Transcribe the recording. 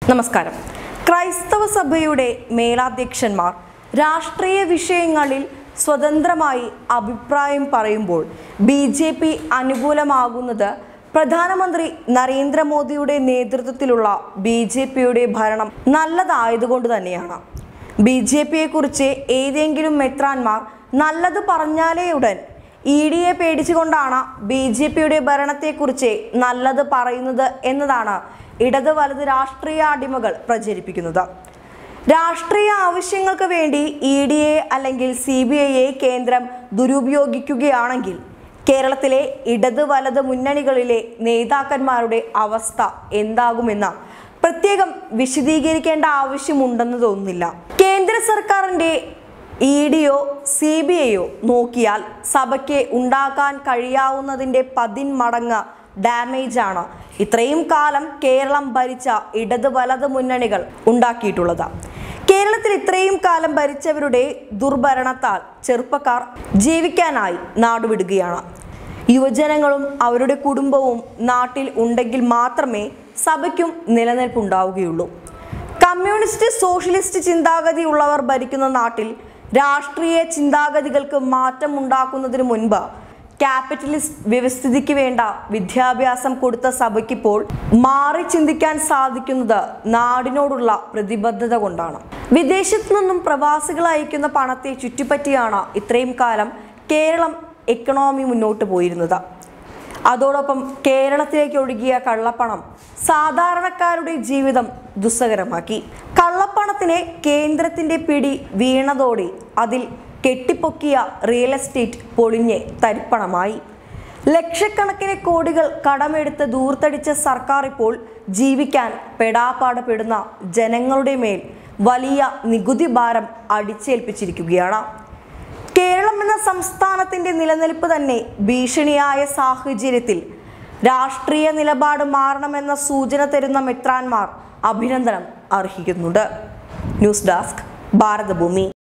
നമസ്കാരം ക്രൈസ്തവ സഭയുടെ മേലാധ്യക്ഷന്മാർ രാഷ്ട്രീയ വിഷയങ്ങളിൽ സ്വതന്ത്രമായി അഭിപ്രായം പറയുമ്പോൾ ബി ജെ പി അനുകൂലമാകുന്നത് പ്രധാനമന്ത്രി നരേന്ദ്രമോദിയുടെ നേതൃത്വത്തിലുള്ള ബി ജെ പിയുടെ ഭരണം നല്ലതായതുകൊണ്ട് തന്നെയാണ് ബി ജെ പിയെ കുറിച്ച് ഏതെങ്കിലും മെത്രാന്മാർ നല്ലത് പറഞ്ഞാലേ ഉടൻ ഇ ഡിയെ പേടിച്ചുകൊണ്ടാണ് ബി ജെ പിയുടെ ഭരണത്തെക്കുറിച്ച് നല്ലത് പറയുന്നത് എന്നതാണ് ഇടത് വലത് രാഷ്ട്രീയ അടിമകൾ പ്രചരിപ്പിക്കുന്നത് രാഷ്ട്രീയ ആവശ്യങ്ങൾക്ക് വേണ്ടി ഇ ഡിയെ അല്ലെങ്കിൽ സി ബി ഐയെ കേന്ദ്രം ദുരുപയോഗിക്കുകയാണെങ്കിൽ കേരളത്തിലെ ഇടത് വലത് മുന്നണികളിലെ നേതാക്കന്മാരുടെ അവസ്ഥ എന്താകുമെന്ന് പ്രത്യേകം വിശദീകരിക്കേണ്ട ആവശ്യമുണ്ടെന്ന് തോന്നുന്നില്ല കേന്ദ്ര സർക്കാരിന്റെ ഇ ഡിയോ സി ബി ഐയോ നോക്കിയാൽ സഭയ്ക്ക് ഉണ്ടാക്കാൻ കഴിയാവുന്നതിൻ്റെ പതിന്മടങ്ങ് ഡാമേജ് ആണ് ഇത്രയും കാലം കേരളം ഭരിച്ച ഇടത് വലത് മുന്നണികൾ ഉണ്ടാക്കിയിട്ടുള്ളത് കേരളത്തിൽ ഇത്രയും കാലം ഭരിച്ചവരുടെ ദുർഭരണത്താൽ ചെറുപ്പക്കാർ ജീവിക്കാനായി നാടുവിടുകയാണ് യുവജനങ്ങളും അവരുടെ കുടുംബവും നാട്ടിൽ ഉണ്ടെങ്കിൽ മാത്രമേ സഭയ്ക്കും നിലനിൽപ്പുണ്ടാവുകയുള്ളൂ കമ്മ്യൂണിസ്റ്റ് സോഷ്യലിസ്റ്റ് ചിന്താഗതി ഉള്ളവർ ഭരിക്കുന്ന നാട്ടിൽ രാഷ്ട്രീയ ചിന്താഗതികൾക്ക് മാറ്റം ഉണ്ടാക്കുന്നതിന് മുൻപ് ക്യാപിറ്റലിസ്റ്റ് വ്യവസ്ഥിതിക്ക് വേണ്ട വിദ്യാഭ്യാസം കൊടുത്ത സഭയ്ക്കിപ്പോൾ മാറി ചിന്തിക്കാൻ സാധിക്കുന്നത് നാടിനോടുള്ള പ്രതിബദ്ധത കൊണ്ടാണ് വിദേശത്തു നിന്നും പ്രവാസികൾ അയക്കുന്ന പണത്തെ ചുറ്റിപ്പറ്റിയാണ് ഇത്രയും കാലം കേരളം എക്കണോമി മുന്നോട്ട് പോയിരുന്നത് അതോടൊപ്പം കേരളത്തിലേക്ക് ഒഴുകിയ കള്ളപ്പണം സാധാരണക്കാരുടെ ജീവിതം ദുസ്സഹരമാക്കി കള്ളപ്പണത്തിന് കേന്ദ്രത്തിന്റെ പിടി വീണതോടെ അതിൽ കെട്ടിപ്പൊക്കിയ റിയൽ എസ്റ്റേറ്റ് പൊളിഞ്ഞ് തരിപ്പണമായി ലക്ഷക്കണക്കിന് കോടികൾ കടമെടുത്ത് ദൂർത്തടിച്ച സർക്കാർ ഇപ്പോൾ ജീവിക്കാൻ പെടാപ്പാട് പെടുന്ന ജനങ്ങളുടെ മേൽ വലിയ നികുതി ഭാരം അടിച്ചേൽപ്പിച്ചിരിക്കുകയാണ് കേരളം എന്ന സംസ്ഥാനത്തിന്റെ നിലനിൽപ്പ് തന്നെ ഭീഷണിയായ സാഹചര്യത്തിൽ രാഷ്ട്രീയ നിലപാട് മാറണമെന്ന സൂചന തരുന്ന മെത്രാന്മാർ അഭിനന്ദനം അർഹിക്കുന്നുണ്ട് ന്യൂസ് ഡെസ്ക് ഭാരതഭൂമി